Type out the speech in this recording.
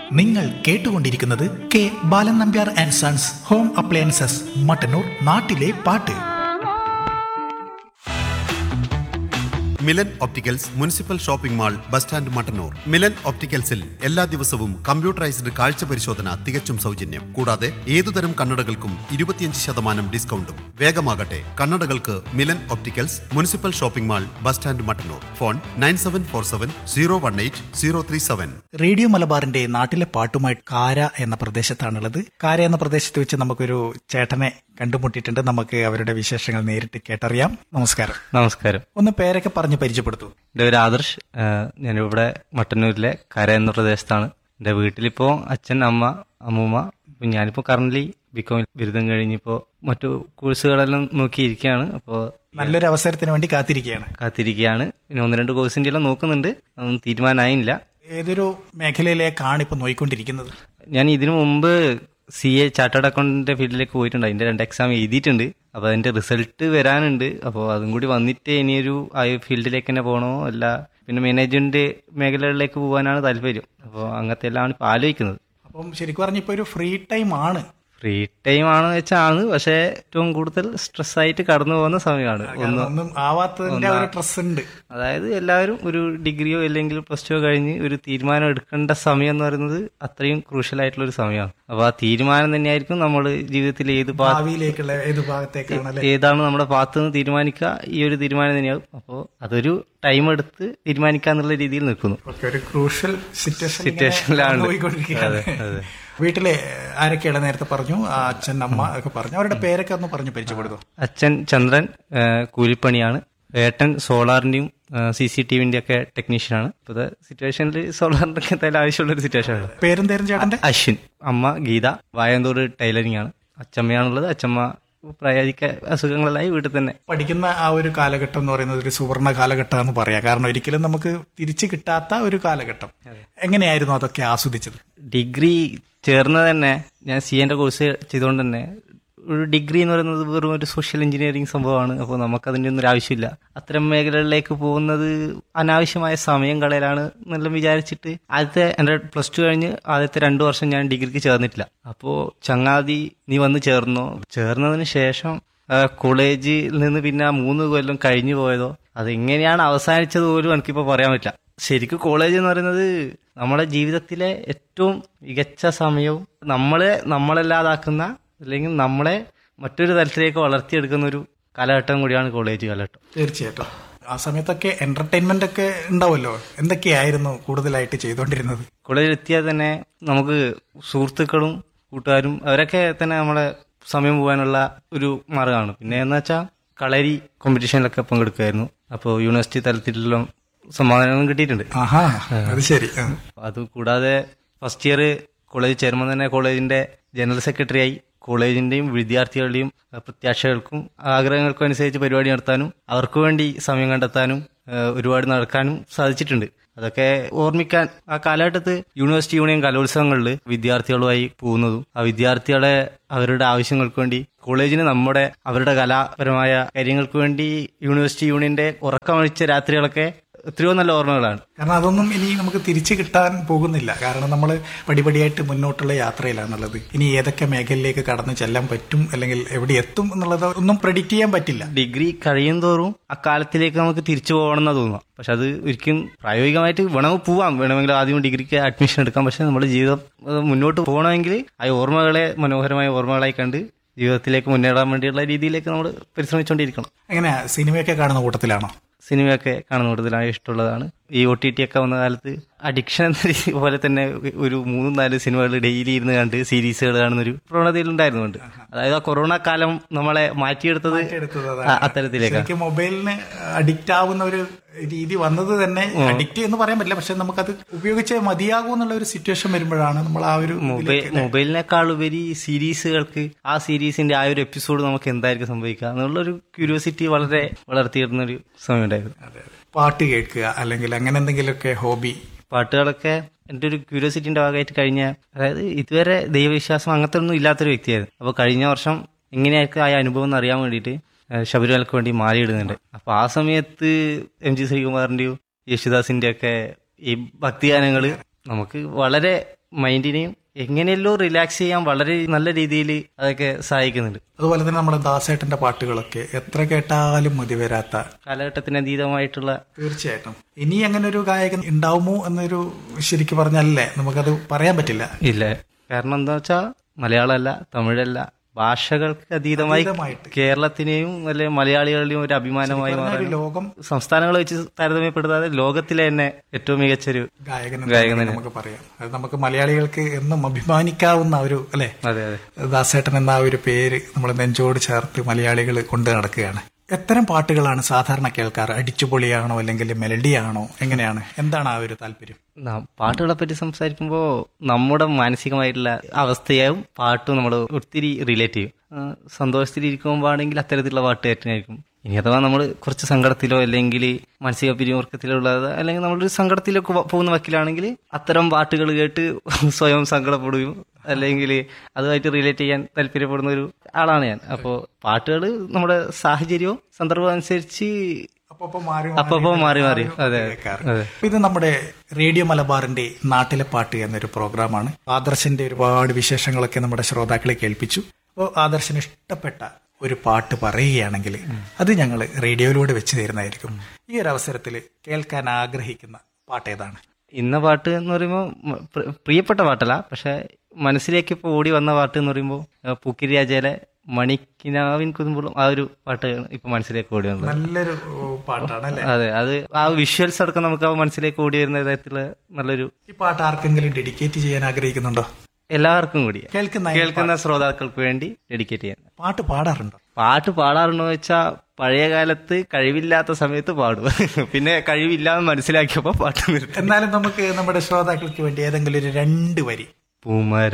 നിങ്ങൾ കേട്ടുകൊണ്ടിരിക്കുന്നത് K Balan Nambiar and sons home appliances Mattannur നാട്ടിലെ പാട്ട് Milan opticals municipal shopping mall bus stand Mattannur Milan ഒപ്റ്റിക്കൽസിൽ എല്ലാ ദിവസവും കമ്പ്യൂട്ടറൈസ്ഡ് കാഴ്ച പരിശോധന തികച്ചും സൗജന്യം കൂടാതെ ഏതുതരം കണ്ണടകൾക്കും ഇരുപത്തിയഞ്ച് ശതമാനം ഡിസ്കൗണ്ടും വേഗമാകട്ടെ കണ്ണടകൾക്ക് Milan opticals municipal shopping mall bus stand Mattannur phone nine seven four seven zero one eight zero three seven radio മലബാറിന്റെ നാട്ടിലെ പാട്ടുമായി കാര എന്ന പ്രദേശത്താണുള്ളത് കാര എന്ന പ്രദേശത്ത് വെച്ച് നമുക്കൊരു ചേട്ടനെ കണ്ടുമുട്ടിയിട്ടുണ്ട് നമുക്ക് അവരുടെ വിശേഷങ്ങൾ നേരിട്ട് കേട്ടറിയാം നമസ്കാരം നമസ്കാരം ഒന്ന് പേരൊക്കെ പറഞ്ഞ് പരിചയപ്പെടുത്തൂ എൻ്റെ പേര് ആദർശ് ആഹ് ഞാനിവിടെ മട്ടന്നൂരിലെ കര എന്ന പ്രദേശത്താണ് എൻ്റെ വീട്ടിലിപ്പോ അച്ഛൻ അമ്മ അമ്മൂമ്മ ഇപ്പൊ ഞാനിപ്പോ കറന്റ് ബികോം ബിരുദം കഴിഞ്ഞിപ്പോ മറ്റു കോഴ്സുകളെല്ലാം നോക്കിയിരിക്കുകയാണ് അപ്പോൾ നല്ലൊരു അവസരത്തിന് വേണ്ടി കാത്തിരിക്കുകയാണ് കാത്തിരിക്കുകയാണ് പിന്നെ ഒന്ന് രണ്ട് കോഴ്സിൻ്റെ എല്ലാം നോക്കുന്നുണ്ട് അതൊന്നും തീരുമാനമായില്ല ഏതൊരു മേഖലയിലേക്കാണ് ഇപ്പൊ നോയിക്കൊണ്ടിരിക്കുന്നത് ഞാൻ ഇതിനു മുമ്പ് സി എ ചാർട്ടേഡ് അക്കൗണ്ടിന്റെ ഫീൽഡിലേക്ക് പോയിട്ടുണ്ട് അതിന്റെ രണ്ട് എക്സാം എഴുതിയിട്ടുണ്ട് അപ്പോൾ അതിന്റെ റിസൾട്ട് വരാനുണ്ട് അപ്പോൾ അതും കൂടി വന്നിട്ട് ഇനിയൊരു ആ ഫീൽഡിലേക്ക് തന്നെ പോകണോ അല്ല പിന്നെ മാനേജ്മെന്റ് മേഖലകളിലേക്ക് പോകാനാണ് താല്പര്യം അപ്പോൾ അങ്ങനത്തെ എല്ലാം ഇപ്പോൾ ആലോചിക്കുന്നത് അപ്പം ശരിക്കും പറഞ്ഞ ഇപ്പൊ ഒരു ഫ്രീ ടൈം ആണ് ഫ്രീ ടൈം ആണെന്ന് വെച്ചാണ് പക്ഷേ ഏറ്റവും കൂടുതൽ സ്ട്രെസ് ആയിട്ട് കടന്നു പോകുന്ന സമയമാണ് ഒന്ന് ഒന്നും ആവാത്തതിന്റെ ഒരു ഡ്രസ് ഉണ്ട് അതായത് എല്ലാവരും ഒരു ഡിഗ്രിയോ അല്ലെങ്കിൽ പ്ലസ് ടു കഴിഞ്ഞ് ഒരു തീരുമാനം എടുക്കേണ്ട സമയം എന്ന് പറയുന്നത് അത്രയും ക്രൂഷ്യൽ ആയിട്ടുള്ള ഒരു സമയമാണ് അപ്പോൾ ആ തീരുമാനം തന്നെയായിരിക്കും നമ്മൾ ജീവിതത്തിൽ ഏത് പാ ഭാവിയിലേക്കുള്ള ഏത് ഭാഗത്തേക്കാണ് അല്ലെ ഏതാണ് നമ്മുടെ ഭാഗത്ത് നിന്ന് തീരുമാനിക്കുക ഈ ഒരു തീരുമാനം തന്നെയാവും അപ്പോൾ അതൊരു ടൈം എടുത്ത് തീരുമാനിക്കുക എന്നുള്ള രീതിയിൽ നിൽക്കുന്നു ഒക്കെ ഒരു ക്രൂഷ്യൽ സിറ്റുവേഷൻ സിറ്റുവേഷനിലാണ് പോയിക്കൊണ്ടിരിക്കുകയാണ് വീട്ടിലെ ആരൊക്കെയാണ് നേരത്തെ പറഞ്ഞു ആ അച്ഛൻ അമ്മ ഒക്കെ പറഞ്ഞു അവരുടെ പേരൊക്കെ ഒന്ന് പറഞ്ഞു പരിചയപ്പെടുത്തു അച്ഛൻ ചന്ദ്രൻ ആ, കൂലിപ്പണിയാണ് ഏട്ടൻ സോളാറിന്റെയും സി സി ടി വിന്റെ ഒക്കെ ടെക്നീഷ്യനാണ് ഇപ്പോഴത്തെ സിറ്റുവേഷനിൽ സോളാറിന്റെ ഒക്കെ എന്തായാലും ആവശ്യമുള്ള ഒരു സിറ്റുവേഷനാണ് പേരും തേരും ചേട്ടന്റെ അശ്വിൻ അമ്മ ഗീത വായന്തോട് ടൈലറിംഗ് ആണ് അച്ചമ്മയാണുള്ളത് അച്ചമ്മ പ്രായോഗിക അസുഖങ്ങളായി വീട്ടിൽ തന്നെ പഠിക്കുന്ന ആ ഒരു കാലഘട്ടം എന്ന് പറയുന്നത് ഒരു സുവർണ കാലഘട്ടം എന്ന് പറയാം കാരണം ഒരിക്കലും നമുക്ക് തിരിച്ചു കിട്ടാത്ത ഒരു കാലഘട്ടം എങ്ങനെയായിരുന്നു അതൊക്കെ ആസ്വദിച്ചത് ഡിഗ്രി ചേർന്നത് തന്നെ ഞാൻ സി എൻ്റെ കോഴ്സ് ചെയ്തുകൊണ്ട് തന്നെ ഒരു ഡിഗ്രി എന്ന് പറയുന്നത് വെറും ഒരു സോഷ്യൽ എഞ്ചിനീയറിംഗ് സംഭവമാണ് അപ്പോൾ നമുക്കതിൻ്റെ ഒന്നും ഒരു ആവശ്യമില്ല അത്തരം മേഖലകളിലേക്ക് പോകുന്നത് അനാവശ്യമായ സമയം കളയലാണ് എന്നെല്ലാം വിചാരിച്ചിട്ട് ആദ്യത്തെ എൻ്റെ പ്ലസ് ടു കഴിഞ്ഞ് ആദ്യത്തെ രണ്ടു വർഷം ഞാൻ ഡിഗ്രിക്ക് ചേർന്നിട്ടില്ല അപ്പോൾ ചങ്ങാതി നീ വന്ന് ചേർന്നോ ചേർന്നതിന് ശേഷം ആ, കോളേജിൽ നിന്ന് പിന്നെ ആ മൂന്ന് കൊല്ലം കഴിഞ്ഞു പോയതോ അതെങ്ങനെയാണ് അവസാനിച്ചത് പോലും എനിക്കിപ്പോൾ പറയാൻ പറ്റില്ല ശരിക്കും കോളേജ് എന്ന് പറയുന്നത് നമ്മുടെ ജീവിതത്തിലെ ഏറ്റവും മികച്ച സമയവും നമ്മളെ നമ്മളല്ലാതാക്കുന്ന അല്ലെങ്കിൽ നമ്മളെ മറ്റൊരു തലത്തിലേക്ക് വളർത്തിയെടുക്കുന്ന ഒരു കാലഘട്ടം കൂടിയാണ് കോളേജ് കാലഘട്ടം തീർച്ചയായിട്ടും ആ സമയത്തൊക്കെ എന്റർടൈൻമെന്റ് ഒക്കെ ഉണ്ടാവുമല്ലോ എന്തൊക്കെയായിരുന്നു കൂടുതലായിട്ട് ചെയ്തുകൊണ്ടിരുന്നത് കോളേജിൽ എത്തിയാൽ തന്നെ നമുക്ക് സുഹൃത്തുക്കളും കൂട്ടുകാരും അവരൊക്കെ തന്നെ നമ്മളെ സമയം പോകാനുള്ള ഒരു മാർഗമാണ് പിന്നെ എന്ന് വെച്ചാൽ കളരി കോമ്പറ്റീഷനിലൊക്കെ പങ്കെടുക്കുമായിരുന്നു അപ്പോൾ യൂണിവേഴ്സിറ്റി തലത്തിലെല്ലാം സമ്മാനങ്ങളും കിട്ടിയിട്ടുണ്ട് ആഹാ അത് ശരി ആ. അത് കൂടാതെ ഫസ്റ്റ് ഇയർ കോളേജ് ചെയർമാൻ തന്നെ കോളേജിന്റെ ജനറൽ സെക്രട്ടറി ആയി കോളേജിന്റെയും വിദ്യാർത്ഥികളുടെയും അഹ് പ്രത്യാശകൾക്കും ആഗ്രഹങ്ങൾക്കും അനുസരിച്ച് പരിപാടി നടത്താനും അവർക്ക് വേണ്ടി സമയം കണ്ടെത്താനും ഏഹ് ഒരുപാട് നടക്കാനും സാധിച്ചിട്ടുണ്ട് അതൊക്കെ ഓർമ്മിക്കാൻ ആ കാലഘട്ടത്ത് യൂണിവേഴ്സിറ്റി യൂണിയൻ കലോത്സവങ്ങളിൽ വിദ്യാർത്ഥികളുമായി പോകുന്നതും ആ വിദ്യാർത്ഥികളെ അവരുടെ ആവശ്യങ്ങൾക്ക് വേണ്ടി കോളേജിന് നമ്മുടെ അവരുടെ കലാപരമായ കാര്യങ്ങൾക്ക് വേണ്ടി യൂണിവേഴ്സിറ്റി യൂണിയന്റെ ഉറക്കമഴിച്ച രാത്രികളൊക്കെ എത്രയോ നല്ല ഓർമ്മകളാണ് കാരണം അതൊന്നും ഇനി നമുക്ക് തിരിച്ചു കിട്ടാൻ പോകുന്നില്ല കാരണം നമ്മൾ പടിപടിയായിട്ട് മുന്നോട്ടുള്ള യാത്രയിലാണുള്ളത് ഇനി ഏതൊക്കെ മേഖലയിലേക്ക് കടന്നു ചെല്ലാൻ പറ്റും അല്ലെങ്കിൽ എവിടെ എത്തും എന്നുള്ളത് ഒന്നും പ്രഡിക്റ്റ് ചെയ്യാൻ പറ്റില്ല ഡിഗ്രി കഴിയും തോറും അക്കാലത്തിലേക്ക് നമുക്ക് തിരിച്ചു പോകണം എന്നാ തോന്നുക പക്ഷെ അത് ഒരിക്കലും പ്രായോഗികമായിട്ട് വേണമെങ്കിൽ പോവാം വേണമെങ്കിൽ ആദ്യം ഡിഗ്രിക്ക് അഡ്മിഷൻ എടുക്കാം പക്ഷെ നമ്മുടെ ജീവിതം അത് മുന്നോട്ട് പോകണമെങ്കിൽ ആ ഓർമ്മകളെ മനോഹരമായ ഓർമ്മകളായി കണ്ട് ജീവിതത്തിലേക്ക് മുന്നേറാൻ വേണ്ടിയുള്ള രീതിയിലേക്ക് നമ്മൾ പരിശ്രമിച്ചുകൊണ്ടിരിക്കണം എങ്ങനെ സിനിമയൊക്കെ കാണുന്ന കൂട്ടത്തിലാണോ സിനിമയൊക്കെ കാണുന്ന കൂടുതലാണ് ഇഷ്ടമുള്ളതാണ് ഈ ഒ ടി ടി ഒക്കെ വന്ന കാലത്ത് അഡിക്ഷൻ എന്ന രീതി പോലെ തന്നെ ഒരു മൂന്നും നാല് സിനിമകൾ ഡെയിലി ഇരുന്ന് കണ്ട് സീരീസുകൾ കാണുന്ന ഒരു പ്രവണതയിൽ ഉണ്ടായിരുന്നുണ്ട് അതായത് ആ കൊറോണ കാലം നമ്മളെ മാറ്റിയെടുത്തത് എടുത്തത് ആ- അത്തരത്തിലേക്കാണ് ശരിക്കും മൊബൈലിന് അഡിക്റ്റ് ആവുന്ന ഒരു രീതി വന്നത് തന്നെ അഡിക്റ്റ് എന്ന് പറയാൻ പറ്റില്ല പക്ഷെ നമുക്കത് ഉപയോഗിച്ച് മതിയാകും എന്നുള്ള ഒരു സിറ്റുവേഷൻ വരുമ്പോഴാണ് നമ്മൾ ആ ഒരു മൊബൈൽ മൊബൈലിനേക്കാൾ ഉപരി സീരീസുകൾക്ക് ആ സീരീസിന്റെ ആ ഒരു എപ്പിസോഡ് നമുക്ക് എന്തായിരിക്കും സംഭവിക്കുക എന്നുള്ള ഒരു ക്യൂരിയോസിറ്റി വളരെ വളർത്തിയിരുന്ന ഒരു സമയമുണ്ടായിരുന്നു അതെ, അതെ. പാട്ട് കേൾക്കുക അല്ലെങ്കിൽ അങ്ങനെ എന്തെങ്കിലുമൊക്കെ ഹോബി പാട്ടുകളൊക്കെ എൻ്റെ ഒരു ക്യൂരിയോസിറ്റിന്റെ ഭാഗമായിട്ട് കഴിഞ്ഞ അതായത് ഇതുവരെ ദൈവവിശ്വാസം അങ്ങനത്തെ ഒന്നും ഇല്ലാത്തൊരു വ്യക്തിയായിരുന്നു അപ്പോൾ കഴിഞ്ഞ വർഷം എങ്ങനെയായിരിക്കും ആ അനുഭവം എന്ന് അറിയാൻ വേണ്ടിയിട്ട് ഏഹ് ശബരിമലക്ക് വേണ്ടി മാലയിടുന്നുണ്ട് അപ്പോൾ ആ സമയത്ത് എം ജി ശ്രീകുമാറിന്റെയും യേശുദാസിന്റെ ഒക്കെ ഈ ഭക്തിഗാനങ്ങൾ നമുക്ക് വളരെ മൈൻഡിനെയും എങ്ങനെയല്ലോ റിലാക്സ് ചെയ്യാൻ വളരെ നല്ല രീതിയിൽ അതൊക്കെ സഹായിക്കുന്നുണ്ട് അതുപോലെ തന്നെ നമ്മുടെ ദാസേട്ടന്റെ പാട്ടുകളൊക്കെ എത്ര കേട്ടാലും മതി വരാത്ത കാലഘട്ടത്തിന് അതീതമായിട്ടുള്ള തീർച്ചയായിട്ടും ഇനി അങ്ങനെ ഒരു ഗായകൻ ഉണ്ടാവുമോ എന്നൊരു ശരിക്കും പറഞ്ഞല്ലേ നമുക്കത് പറയാൻ പറ്റില്ല ഇല്ല കാരണം എന്താ വെച്ചാ മലയാളമല്ല തമിഴല്ല ഭാഷകൾക്ക് അതീതമായി അതീതമായിട്ട്. കേരളത്തിനെയും അല്ലെ മലയാളികളുടെയും ഒരു അഭിമാനമായി പറഞ്ഞ ഒരു മാറുന്ന ലോകം സംസ്ഥാനങ്ങളെ വെച്ച് താരതമ്യപ്പെടുത്താതെ ലോകത്തിലെ തന്നെ ഏറ്റവും മികച്ചൊരു ഗായകൻ എന്ന് ഗായകൻ വേണമെങ്കിൽ നമുക്ക് പറയാം അത് നമുക്ക് മലയാളികൾക്ക് എന്നും അഭിമാനിക്കാവുന്ന ഒരു അല്ലെ അതെ അതെ ദാസേട്ടൻ എന്ന ആ ഒരു പേര് നമ്മൾ നെഞ്ചോട് ചേർത്ത് മലയാളികൾ കൊണ്ട് നടക്കുകയാണ് എത്തരം പാട്ടുകളാണ് സാധാരണ കേൾക്കാറ് അടിച്ചുപൊളിയാണോ അല്ലെങ്കിൽ മെലഡിയാണോ എങ്ങനെയാണ് എന്താണ് ആ ഒരു താല്പര്യം ന- പാട്ടുകളെ പറ്റി സംസാരിക്കുമ്പോൾ നമ്മുടെ മാനസികമായിട്ടുള്ള അവസ്ഥയാവും പാട്ടും നമ്മൾ ഒത്തിരി റിലേറ്റ് ചെയ്യും ആ, സന്തോഷത്തിലിരിക്കുമ്പോഴാണെങ്കിൽ അത്തരത്തിലുള്ള പാട്ട് കേട്ടായിരിക്കും ഇനി അഥവാ നമ്മൾ കുറച്ച് സങ്കടത്തിലോ അല്ലെങ്കിൽ മാനസിക പിരിമുറുക്കത്തിലോ ഉള്ളത് അല്ലെങ്കിൽ നമ്മളൊരു സങ്കടത്തിലൊക്കെ പോ- പോകുന്ന വക്കിലാണെങ്കിൽ അത്തരം പാട്ടുകൾ കേട്ട് സ്വയം സങ്കടപ്പെടുകയും അല്ലെങ്കിൽ അതുമായിട്ട് റിലേറ്റ് ചെയ്യാൻ താല്പര്യപ്പെടുന്ന ഒരു ആളാണ് ഞാൻ അപ്പോൾ പാട്ടുകൾ നമ്മുടെ സാഹചര്യവും സന്ദർഭവും അനുസരിച്ച് അപ്പൊ മാറി അപ്പപ്പോ മാറി മാറി അതെ കേൾക്കാറ്. അതെ ഇത് നമ്മുടെ റേഡിയോ മലബാറിന്റെ നാട്ടിലെ പാട്ട് എന്നൊരു പ്രോഗ്രാമാണ് ആദർശന്റെ ഒരുപാട് വിശേഷങ്ങളൊക്കെ നമ്മുടെ ശ്രോതാക്കളെ കേൾപ്പിച്ചു അപ്പോൾ ആദർശന് ഇഷ്ടപ്പെട്ട ഒരു പാട്ട് പറയുകയാണെങ്കിൽ അത് ഞങ്ങൾ റേഡിയോയിലൂടെ വെച്ച് തരുന്നതായിരിക്കും ഈ ഒരു അവസരത്തിൽ കേൾക്കാൻ ആഗ്രഹിക്കുന്ന പാട്ട് ഏതാണ് ഇന്ന പാട്ട് എന്ന് പറയുമ്പോൾ മ- പ്ര- പ്രിയപ്പെട്ട പാട്ടല്ല പക്ഷെ മനസ്സിലേക്ക് ഇപ്പോൾ ഓടി വന്ന പാട്ട് എന്ന് പറയുമ്പോൾ പൂക്കിരി രാജയിലെ മണിക്കിനാവിൻ കുതുമ്പോഴും ആ ഒരു പാട്ട് ഇപ്പൊ മനസ്സിലേക്ക് ഓടി വന്നത് നല്ലൊരു പാട്ടാണ് അല്ലെ അതെ അത് ആ വിഷ്വൽസ് അടക്കം നമുക്ക് ആ മനസ്സിലേക്ക് ഓടി വരുന്ന വിധത്തിലുള്ള നല്ലൊരു ഈ പാട്ട് ആർക്കെങ്കിലും ഡെഡിക്കേറ്റ് ചെയ്യാൻ ആഗ്രഹിക്കുന്നുണ്ടോ എല്ലാവർക്കും കൂടി കേൾക്കുന്ന കേൾക്കുന്ന ശ്രോതാക്കൾക്ക് വേണ്ടി ഡെഡിക്കേറ്റ് ചെയ്യാൻ പാട്ട് പാടാറുണ്ടോ പാട്ട് പാടാറുണ്ടോ വെച്ചാൽ പഴയ കാലത്ത് കഴിവില്ലാത്ത സമയത്ത് പാടും പിന്നെ കഴിവില്ലാന്ന് മനസ്സിലാക്കിയപ്പോൾ പാട്ട് നിർത്തി എന്നാലും നമുക്ക് നമ്മുടെ ശ്രോതാക്കൾക്ക് വേണ്ടി ഏതെങ്കിലും ഒരു രണ്ട് വരി പൂമര